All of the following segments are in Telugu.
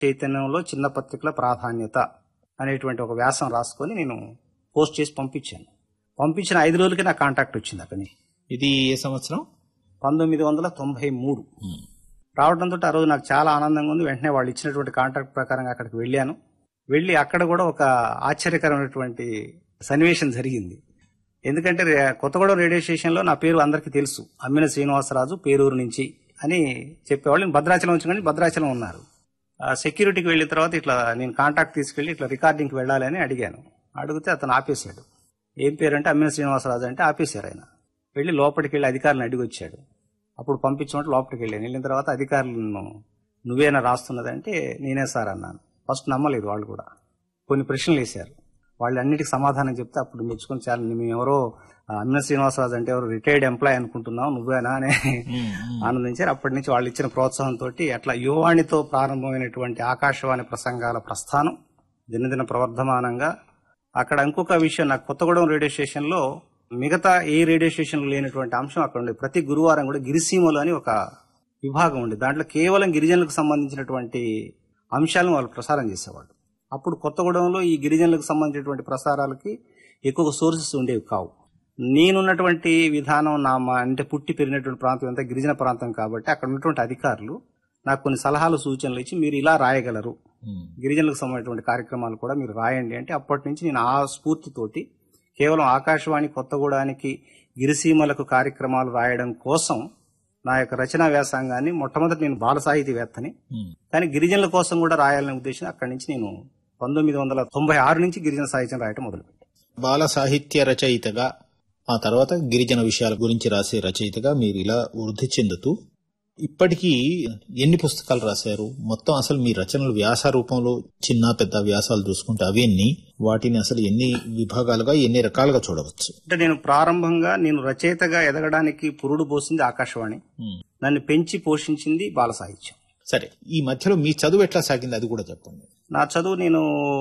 చైతన్యంలో చిన్న పత్రికల ప్రాధాన్యత అనేటువంటి ఒక వ్యాసం రాసుకొని నేను పోస్ట్ చేసి పంపించాను పంపించిన ఐదు రోజులకి నా కాంటాక్ట్ వచ్చింది అక్కడి నుంచి. ఇది ఏ సంవత్సరం పంతొమ్మిది వందల తొంభై మూడు రావడంతో ఆ రోజు నాకు చాలా ఆనందంగా ఉంది వెంటనే వాళ్ళు ఇచ్చినటువంటి కాంట్రాక్ట్ ప్రకారంగా అక్కడికి వెళ్ళాను వెళ్ళి అక్కడ కూడా ఒక ఆశ్చర్యకరమైనటువంటి సన్నివేశం జరిగింది ఎందుకంటే రే- కొత్తగూడెం రేడియో స్టేషన్లో నా పేరు అందరికీ తెలుసు అమ్మిన శ్రీనివాసరాజు పేరూరు నుంచి అని చెప్పేవాళ్ళు నేను భద్రాచలం వచ్చి కానీ భద్రాచలం ఉన్నారు ఆ సెక్యూరిటీకి వెళ్ళిన తర్వాత ఇట్లా నేను కాంటాక్ట్ తీసుకెళ్లి ఇట్లా రికార్డింగ్కి వెళ్ళాలి అని అడిగాను అడిగితే అతను ఆపేశాడు ఏం పేరు అంటే అమ్మిన శ్రీనివాసరాజు అంటే ఆపేశారు ఆయన వెళ్ళి లోపలికి వెళ్ళి అధికారులను అడిగి వచ్చాడు అప్పుడు పంపించమంటే లోపలికి వెళ్ళాను వెళ్ళిన తర్వాత అధికారులను నువ్వేనా రాస్తున్నదంటే నేనే సార్ అన్నాను ఫస్ట్ నమ్మలేదు వాళ్ళు కూడా కొన్ని ప్రశ్నలు వేశారు వాళ్ళు అన్నిటికీ సమాధానం చెప్తే అప్పుడు మెచ్చుకొని చాలా మేము ఎవరో ఆ, అమ్మిన శ్రీనివాసరాజు అంటే ఎవరు రిటైర్డ్ ఎంప్లాయ్ అనుకుంటున్నాం నువ్వేనా అని ఆనందించారు అప్పటి నుంచి వాళ్ళు ఇచ్చిన ప్రోత్సాహంతో అట్లా యువవాణితో ప్రారంభమైనటువంటి ఆకాశవాణి ప్రసంగాల ప్రస్థానం దినదిన ప్రవర్ధమానంగా అక్కడ ఇంకొక విషయం నాకు కొత్తగూడెం రేడియో స్టేషన్లో మిగతా ఏ రేడియో స్టేషన్ లేనటువంటి అంశం అక్కడ ఉండే ప్రతి గురువారం కూడా గిరిసీమలు అని ఒక విభాగం ఉంది దాంట్లో కేవలం గిరిజనులకు సంబంధించినటువంటి అంశాలను వాళ్ళు ప్రసారం చేసేవాళ్ళు అప్పుడు కొత్తగూడెంలో ఈ గిరిజనులకు సంబంధించినటువంటి ప్రసారాలకి ఎక్కువ సోర్సెస్ ఉండేవి కావు నేనున్నటువంటి విధానం నా మా అంటే పుట్టి పెరిగినటువంటి ప్రాంతం అంతా గిరిజన ప్రాంతం కాబట్టి అక్కడ ఉన్నటువంటి అధికారులు నాకు కొన్ని సలహాలు సూచనలు ఇచ్చి మీరు ఇలా రాయగలరు గిరిజనులకు సంబంధించినటువంటి కార్యక్రమాలు కూడా మీరు రాయండి అంటే అప్పటి నుంచి నేను ఆ స్ఫూర్తితోటి కేవలం ఆకాశవాణి కొత్తగూడానికి గిరిసీమలకు కార్యక్రమాలు రాయడం కోసం నా యొక్క రచనా వ్యాసంగాన్ని మొట్టమొదటి నేను బాల సాహితీవేత్తని కానీ గిరిజనుల కోసం కూడా రాయాలనే ఉద్దేశం అక్కడి నుంచి నేను పంతొమ్మిది వందల తొంభై ఆరు నుంచి గిరిజన సాహిత్యం రాయటం మొదలుపెట్టాను బాల సాహిత్య రచయితగా ఆ తర్వాత గిరిజన విషయాల గురించి రాసే రచయితగా మీరు ఇలా వృద్ధి చెందుతూ ఇప్పటికీ ఎన్ని పుస్తకాలు రాశారు మొత్తం అసలు మీ రచనలు వ్యాస రూపంలో చిన్న పెద్ద వ్యాసాలు చూసుకుంటే అవన్నీ వాటిని అసలు ఎన్ని విభాగాలుగా ఎన్ని రకాలుగా చూడవచ్చు అంటే నేను ప్రారంభంగా నేను రచయితగా ఎదగడానికి పురుడు పోసింది ఆకాశవాణి నన్ను పెంచి పోషించింది బాల సాహిత్యం సరే ఈ మధ్యలో మీ చదువు ఎట్లా సాగింది అది కూడా చెప్పండి నా చదువు నేను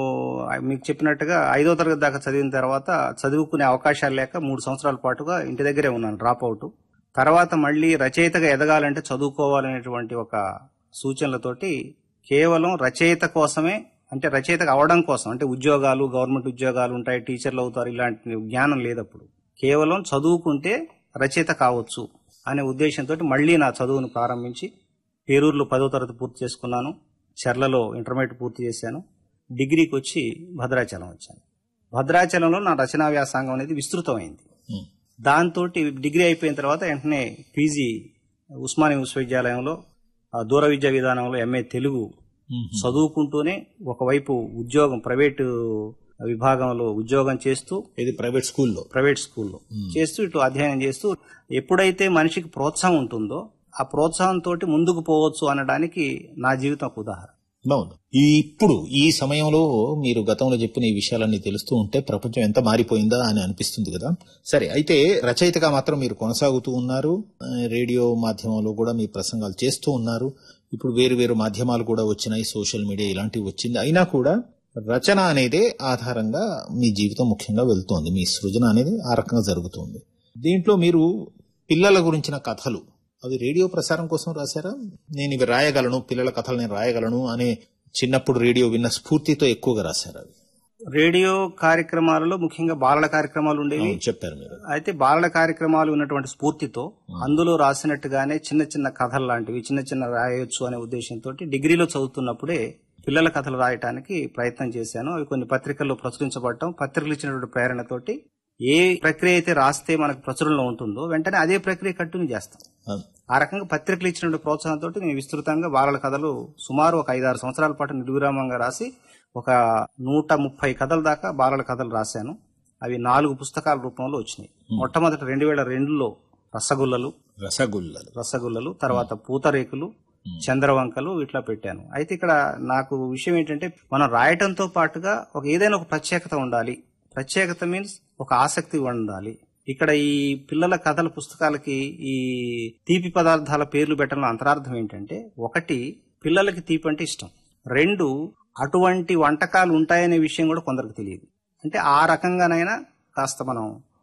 మీకు చెప్పినట్టుగా ఐదో తరగతి దాకా చదివిన తర్వాత చదువుకునే అవకాశాలు లేక మూడు సంవత్సరాల పాటుగా ఇంటి దగ్గరే ఉన్నాను డ్రాప్ అవుట్ తర్వాత మళ్ళీ రచయితగా ఎదగాలంటే చదువుకోవాలనేటువంటి ఒక సూచనలతోటి కేవలం రచయిత కోసమే అంటే రచయితగా అవడం కోసం అంటే ఉద్యోగాలు గవర్నమెంట్ ఉద్యోగాలు ఉంటాయి టీచర్లు అవుతారు ఇలాంటి జ్ఞానం లేదు అప్పుడు కేవలం చదువుకుంటే రచయిత కావచ్చు అనే ఉద్దేశంతో మళ్ళీ నా చదువును ప్రారంభించి పేరూరులో పదో తరగతి పూర్తి చేసుకున్నాను చెర్లలో ఇంటర్మీడియట్ పూర్తి చేశాను డిగ్రీకి వచ్చి భద్రాచలం వచ్చాను భద్రాచలంలో నా రచనా వ్యాసంగం అనేది విస్తృతమైంది దాంతో డిగ్రీ అయిపోయిన తర్వాత వెంటనే పీజీ ఉస్మానియా విశ్వవిద్యాలయంలో ఆ, దూర విద్యా విధానంలో ఎంఏ తెలుగు చదువుకుంటూనే ఒకవైపు ఉద్యోగం ప్రైవేటు విభాగంలో ఉద్యోగం చేస్తూ ఇది ప్రైవేట్ స్కూల్లో ప్రైవేట్ స్కూల్లో చేస్తూ ఇటు అధ్యయనం చేస్తూ ఎప్పుడైతే మనిషికి ప్రోత్సాహం ఉంటుందో ఆ ప్రోత్సాహంతో ముందుకు పోవచ్చు అనడానికి నా జీవితం ఒక ఉదాహరణ బాగుంది ఈ ఇప్పుడు ఈ సమయంలో మీరు గతంలో చెప్పిన ఈ విషయాలన్నీ తెలుస్తూ ఉంటే ప్రపంచం ఎంత మారిపోయిందా అని అనిపిస్తుంది కదా సరే అయితే రచయితగా మాత్రం మీరు కొనసాగుతూ ఉన్నారు ఆ, రేడియో మాధ్యమంలో కూడా మీ ప్రసంగాలు చేస్తూ ఉన్నారు ఇప్పుడు వేరు వేరు మాధ్యమాలు కూడా వచ్చినాయి సోషల్ మీడియా ఇలాంటివి వచ్చింది అయినా కూడా రచన అనేది ఆధారంగా మీ జీవితం ముఖ్యంగా వెళ్తోంది మీ సృజన అనేది ఆ రకంగా జరుగుతుంది దీంట్లో మీరు పిల్లల గురించిన కథలు అవి రేడియో ప్రసారం కోసం రాశారా నేను ఇవి రాయగలను పిల్లల కథలు నేను రాయగలను అనే చిన్నప్పుడు రేడియో విన్న స్ఫూర్తితో ఎక్కువగా రాశారు అవి రేడియో కార్యక్రమాలలో ముఖ్యంగా బాలల కార్యక్రమాలు ఉండేవి అవును, చెప్పారు మీరు అయితే బాలల కార్యక్రమాలు ఉన్నటువంటి స్ఫూర్తితో అందులో రాసినట్టుగానే చిన్న చిన్న కథలు లాంటివి చిన్న చిన్న రాయొచ్చు అనే ఉద్దేశంతో డిగ్రీలో చదువుతున్నప్పుడే పిల్లల కథలు రాయటానికి ప్రయత్నం చేశాను అవి కొన్ని పత్రికల్లో ప్రచురించబడటం పత్రికలు ఇచ్చినటువంటి ప్రేరణతోటి ఏ ప్రక్రియ అయితే రాస్తే మనకు ప్రచురణలో ఉంటుందో వెంటనే అదే ప్రక్రియ కంటిన్యూ చేస్తాం అవును. ఆ రకంగా పత్రికలు ఇచ్చినటువంటి ప్రోత్సాహంతో నేను విస్తృతంగా బాలల కథలు సుమారు ఒక ఐదారు సంవత్సరాల పాటు నిర్విరామంగా రాసి ఒక నూట ముప్పై కథల దాకా బాలల కథలు రాశాను అవి నాలుగు పుస్తకాల రూపంలో వచ్చినాయి మొట్టమొదటి రెండు వేల రెండులో రసగుల్లలు రసగుల్లలు రసగుల్లలు తర్వాత పూతరేకులు చంద్రవంకలు ఇట్లా పెట్టాను అయితే ఇక్కడ నాకు విషయం ఏంటంటే మనం రాయటంతో పాటుగా ఒక ఏదైనా ఒక ప్రత్యేకత ఉండాలి ప్రత్యేకత మీన్స్ ఒక ఆసక్తి ఉండాలి ఇక్కడ ఈ పిల్లల కథల పుస్తకాలకి ఈ తీపి పదార్థాల పేర్లు పెట్టడంలో అంతరార్థం ఏంటంటే ఒకటి పిల్లలకి తీపి అంటే ఇష్టం రెండు అటువంటి వంటకాలు ఉంటాయనే విషయం కూడా కొందరికి తెలియదు అంటే ఆ రకంగానైనా కాస్త మనం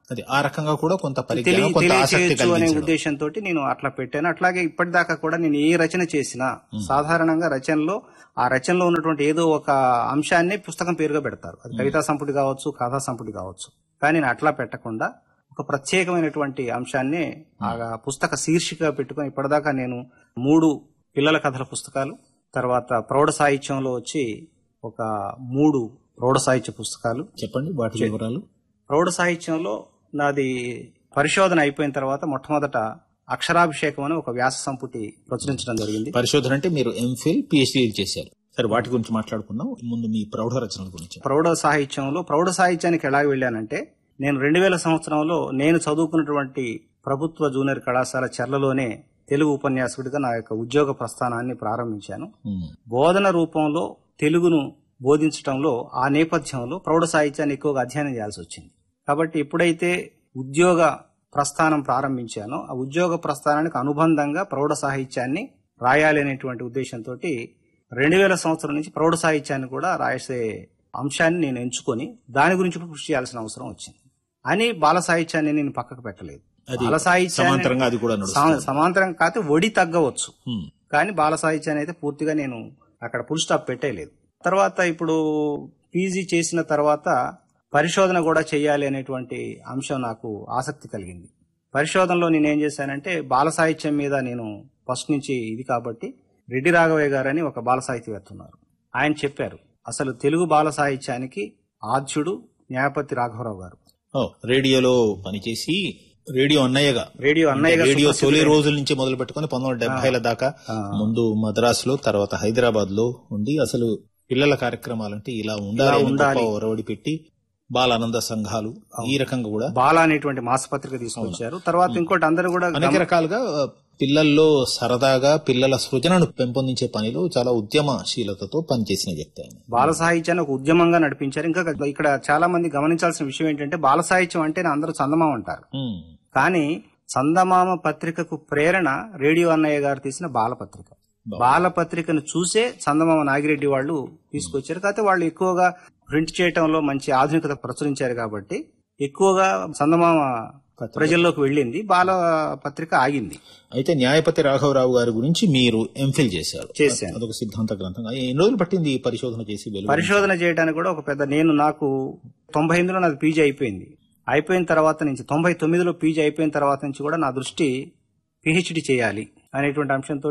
అది ఆ రకంగా కూడా కొంత తెలియ పరిజ్ఞానం కొంత ఆసక్తి తెలియచేయచ్చు అనే కలిగించడం ఉద్దేశంతో నేను అట్లా పెట్టాను అట్లాగే ఇప్పటిదాకా కూడా నేను ఏ రచన చేసినా సాధారణంగా రచనలో ఆ రచనలో ఉన్నటువంటి ఏదో ఒక అంశాన్ని పుస్తకం పేరుగా పెడతారు అది కవితా సంపుటి కావచ్చు కథా సంపుటి కావచ్చు కానీ నేను అట్లా పెట్టకుండా ఒక ప్రత్యేకమైనటువంటి అంశాన్ని ఆ పుస్తక శీర్షిక పెట్టుకొని ఇప్పటిదాకా నేను మూడు పిల్లల కథల పుస్తకాలు తర్వాత ప్రౌఢ సాహిత్యంలో వచ్చి ఒక మూడు ప్రౌఢ సాహిత్య పుస్తకాలు చెప్పండి వాటి వివరాలు ప్రౌఢ సాహిత్యంలో నాది పరిశోధన అయిపోయిన తర్వాత మొట్టమొదట అక్షరాభిషేకం అని ఒక వ్యాస సంపుటి ప్రచురించడం జరిగింది పరిశోధన అంటే మీరు ఎంఫిల్ పిహెచ్డి చేశారు సరే వాటి గురించి మాట్లాడుకుందాం ముందు మీ ప్రౌఢ రచనల గురించి ప్రౌఢ సాహిత్యంలో ప్రౌఢ సాహిత్యానికి ఎలా వెళ్ళానంటే నేను రెండు వేల సంవత్సరంలో నేను చదువుకున్నటువంటి ప్రభుత్వ జూనియర్ కళాశాల చెర్లలోనే తెలుగు ఉపన్యాసకుడిగా నా యొక్క ఉద్యోగ ప్రస్థానాన్ని ప్రారంభించాను ఉమ్, బోధన రూపంలో తెలుగును బోధించడంలో ఆ నేపథ్యంలో ప్రౌఢ సాహిత్యాన్ని ఎక్కువగా అధ్యయనం చేయాల్సి వచ్చింది కాబట్టి ఎప్పుడైతే ఉద్యోగ ప్రస్థానం ప్రారంభించానో ఆ ఉద్యోగ ప్రస్థానానికి అనుబంధంగా ప్రౌఢ సాహిత్యాన్ని రాయాలి అనేటువంటి ఉద్దేశంతో రెండు వేల సంవత్సరం నుంచి ప్రౌఢ సాహిత్యాన్ని కూడా రాసే అంశాన్ని నేను ఎంచుకొని దాని గురించి కూడా కృషి చేయాల్సిన అవసరం వచ్చింది అని బాల సాహిత్యాన్ని నేను పక్కకు పెట్టలేదు అది బాల సాహిత్యాన్ని సమాంతరంగా అది కూడా నడుస్తుంది సమ- సమాంతరం కాకపోతే ఒడి తగ్గవచ్చు ఉమ్, కానీ బాల సాహిత్యాన్ని అయితే పూర్తిగా నేను అక్కడ ఫుల్ స్టాప్ పెట్టేయలేదు తర్వాత ఇప్పుడు పీజీ చేసిన తర్వాత పరిశోధన కూడా చేయాలి అనేటువంటి అంశం నాకు ఆసక్తి కలిగింది పరిశోధనలో నేను ఏం చేశానంటే బాల సాహిత్యం మీద నేను ఫస్ట్ నుంచి ఇది కాబట్టి రెడ్డి రాఘవయ్య గారు అని ఒక బాల సాహితీవేత్త ఉన్నారు ఆయన చెప్పారు అసలు తెలుగు బాల సాహిత్యానికి ఆద్యుడు న్యాయపతి రాఘవరావు గారు ఓ, రేడియోలో పనిచేసి రేడియో అన్నయ్యగా రేడియో అన్నయ్య గారు రేడియో సుప్రసిద్ధుడైన- తొలి రోజుల నుంచి మొదలు పెట్టుకుని పంతొమ్మిది వందల డెబ్బైల దాకా ఆ. ముందు మద్రాసులో తర్వాత హైదరాబాద్ లో ఉండి అసలు పిల్లల కార్యక్రమాలంటే ఇలా ఉండాలి అని ఉండాలి. గొప్ప ఒరవడి పెట్టి బాలానంద సంఘాలు ఈ రకంగా కూడా బాల అనేటువంటి మాసపత్రిక తీసుకొచ్చారు తర్వాత ఇంకోటి అందరూ కూడా అనేక రకాలుగా ఆ, పిల్లల్లో సరదాగా పిల్లల సృజనను పెంపొందించే పనిలో చాలా ఉద్యమశీలతతో పనిచేసిన వ్యక్తి ఆయన బాల సాహిత్యాన్ని ఒక ఉద్యమంగా నడిపించారు ఇంకా ఇక్కడ చాలా మంది గమనించాల్సిన విషయం ఏంటంటే బాల సాహిత్యం అంటే అందరూ చందమామ అంటారు ఉమ్, కానీ చందమామ పత్రికకు ప్రేరణ రేడియో అన్నయ్య గారు తీసిన బాల పత్రిక బాల పత్రికను చూసే చందమామ నాగిరెడ్డి వాళ్ళు తీసుకొచ్చారు కాకపోతే వాళ్ళు ఎక్కువగా ప్రింట్ చేయటంలో మంచి ఆధునికత ప్రచురించారు కాబట్టి ఎక్కువగా చందమామ ప్రజల్లోకి వెళ్ళింది బాల పత్రిక ఆగింది అయితే న్యాయపతి రాఘవరావు గారి గురించి మీరు ఎంఫిల్ చేశారు చేశాను. అదొక సిద్ధాంత గ్రంథం ఎన్ని రోజులు పట్టింది ఈ పరిశోధన చేసి వెలువడి? పరిశోధన చేయడానికి కూడా ఒక పెద్ద నేను నాకు తొంభై ఎనిమిదిలో నాది పీజీ అయిపోయింది అయిపోయిన తర్వాత నుంచి తొంభై తొమ్మిదిలో పీజీ అయిపోయిన తర్వాత నుంచి కూడా నా దృష్టి పిహెచ్డి చేయాలి అనేటువంటి అంశంతో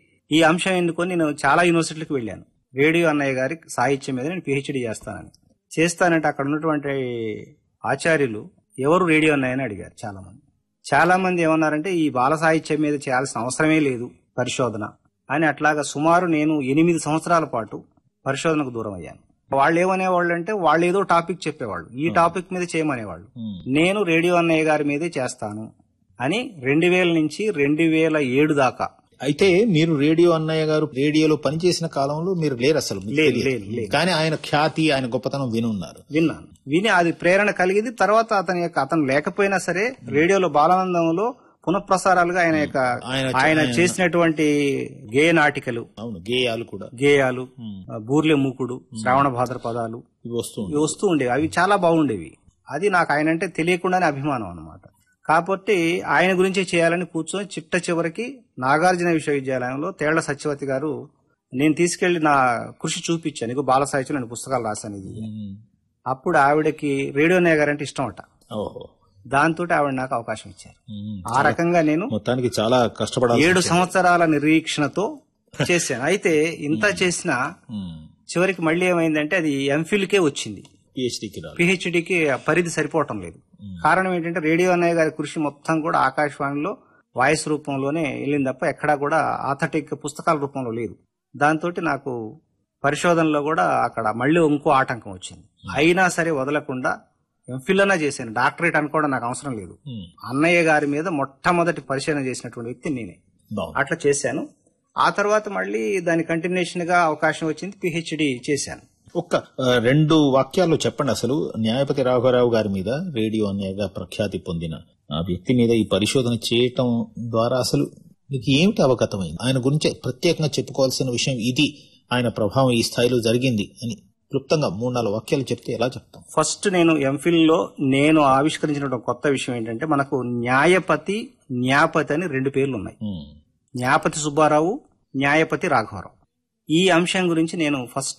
ఈ అంశం ఎన్నుకొని నేను చాలా యూనివర్సిటీలకు వెళ్ళాను రేడియో అన్నయ్య గారి సాహిత్యం మీద నేను పిహెచ్డి చేస్తానని చేస్తానంటే అక్కడ ఉన్నటువంటి ఆచార్యులు ఎవరు రేడియో అన్నయ్య అని అడిగారు చాలా మంది చాలా మంది ఏమన్నారంటే ఈ బాల సాహిత్యం మీద చేయాల్సిన అవసరమే లేదు పరిశోధన అని అట్లాగా సుమారు నేను ఎనిమిది సంవత్సరాల పాటు పరిశోధనకు దూరం అయ్యాను వాళ్ళు ఏమనేవాళ్ళు అంటే వాళ్ళు ఏదో టాపిక్ చెప్పేవాళ్ళు ఈ టాపిక్ మీద చేయమనేవాళ్ళు ఉమ్, నేను రేడియో అన్నయ్య గారి మీదే చేస్తాను అని రెండు వేల నుంచి రెండు వేల ఏడు దాకా అయితే మీరు రేడియో అన్నయ్య గారు రేడియోలో పనిచేసిన కాలంలో మీరు లేరు అసలు మీకు లేదు, తెలియదు. లేదు, లేదు. కానీ ఆయన ఖ్యాతి ఆయన గొప్పతనం వినున్నారు విన్నాను విని అది ప్రేరణ కలిగింది తర్వాత అతని యొక్క అతను లేకపోయినా సరే రేడియోలో బాలానందంలో పునఃప్రసారాలుగా ఆయన యొక్క ఆయన- ఆయన చేసినటువంటి గేయ నాటికలు అవును గేయాలు కూడా గేయాలు ఉమ్, ఆ, బూర్లె మూకుడు శ్రావణ భాద్ర పదాలు ఇవి వస్తుంది ఇవి వస్తూ ఉండేవి అవి చాలా బాగుండేవి అది నాకు ఆయన అంటే తెలియకుండానే అభిమానం అన్నమాట కాబట్టి ఆయన గురించి చేయాలని కూర్చొని చిట్ట చివరికి నాగార్జున విశ్వవిద్యాలయంలో తేళ్ల సత్యవతి గారు నేను తీసుకెళ్లి నా కృషి చూపించాను ఇగో బాల సాహిత్యం నేను పుస్తకాలు రాశాను ఇది ఉమ్, అప్పుడు ఆవిడకి రేడియో నేగర్ అంటే ఇష్టం అట ఓహో దాంతో ఆవిడ నాకు అవకాశం ఇచ్చారు ఉమ్, ఆ రకంగా నేను మొత్తానికి చాలా కష్టపడాలి ఏడు సంవత్సరాల నిరీక్షణతో చేశాను అయితే ఇంత చేసినా చివరికి మళ్ళీ ఏమైందంటే అది ఎంఫిల్ కే వచ్చింది పిహెచ్డికి రాలి పిహెచ్డికి పరిధి సరిపోవటం లేదు కారణం ఏంటంటే రేడియో అన్నయ్య గారి కృషి మొత్తం కూడా ఆకాశవాణిలో వాయిస్ రూపంలోనే వెళ్ళింది తప్ప ఎక్కడా కూడా ఆథటిక్ పుస్తకాల రూపంలో లేదు దాంతో నాకు పరిశోధనలో కూడా అక్కడ మళ్ళీ ఇంకో ఆటంకం వచ్చింది అయినా సరే వదలకుండా ఎంఫిల్ అన్నా చేశాను డాక్టరేట్ అనుకోవడం నాకు అవసరం లేదు ఉమ్, అన్నయ్య గారి మీద మొట్టమొదటి పరిశీలన చేసినటువంటి వ్యక్తి నేనే బాగుంది అట్లా చేశాను ఆ తర్వాత మళ్ళీ దాని కంటిన్యూషన్ గా అవకాశం వచ్చింది పిహెచ్డి చేశాను ఒక్క ఆ, రెండు వాక్యాల్లో చెప్పండి అసలు న్యాయపతి రాఘవరావు గారి మీద రేడియో అనేగా ప్రఖ్యాతి పొందిన ఆ వ్యక్తి మీద ఈ పరిశోధన చేయటం ద్వారా అసలు మీకు ఏమిటి అవగతమైంది ఆయన గురించి ప్రత్యేకంగా చెప్పుకోవాల్సిన విషయం ఇది ఆయన ప్రభావం ఈ స్థాయిలో జరిగింది అని క్లుప్తంగా మూడు నాలుగు వాక్యాలు చెప్తే ఎలా చెప్తాం ఫస్ట్ నేను ఎంఫిల్ లో నేను ఆవిష్కరించిన కొత్త విషయం ఏంటంటే మనకు న్యాయపతి న్యాపతి అని రెండు పేర్లు ఉన్నాయి ఉమ్, న్యాపతి సుబ్బారావు న్యాయపతి రాఘవరావు ఈ అంశం గురించి నేను ఫస్ట్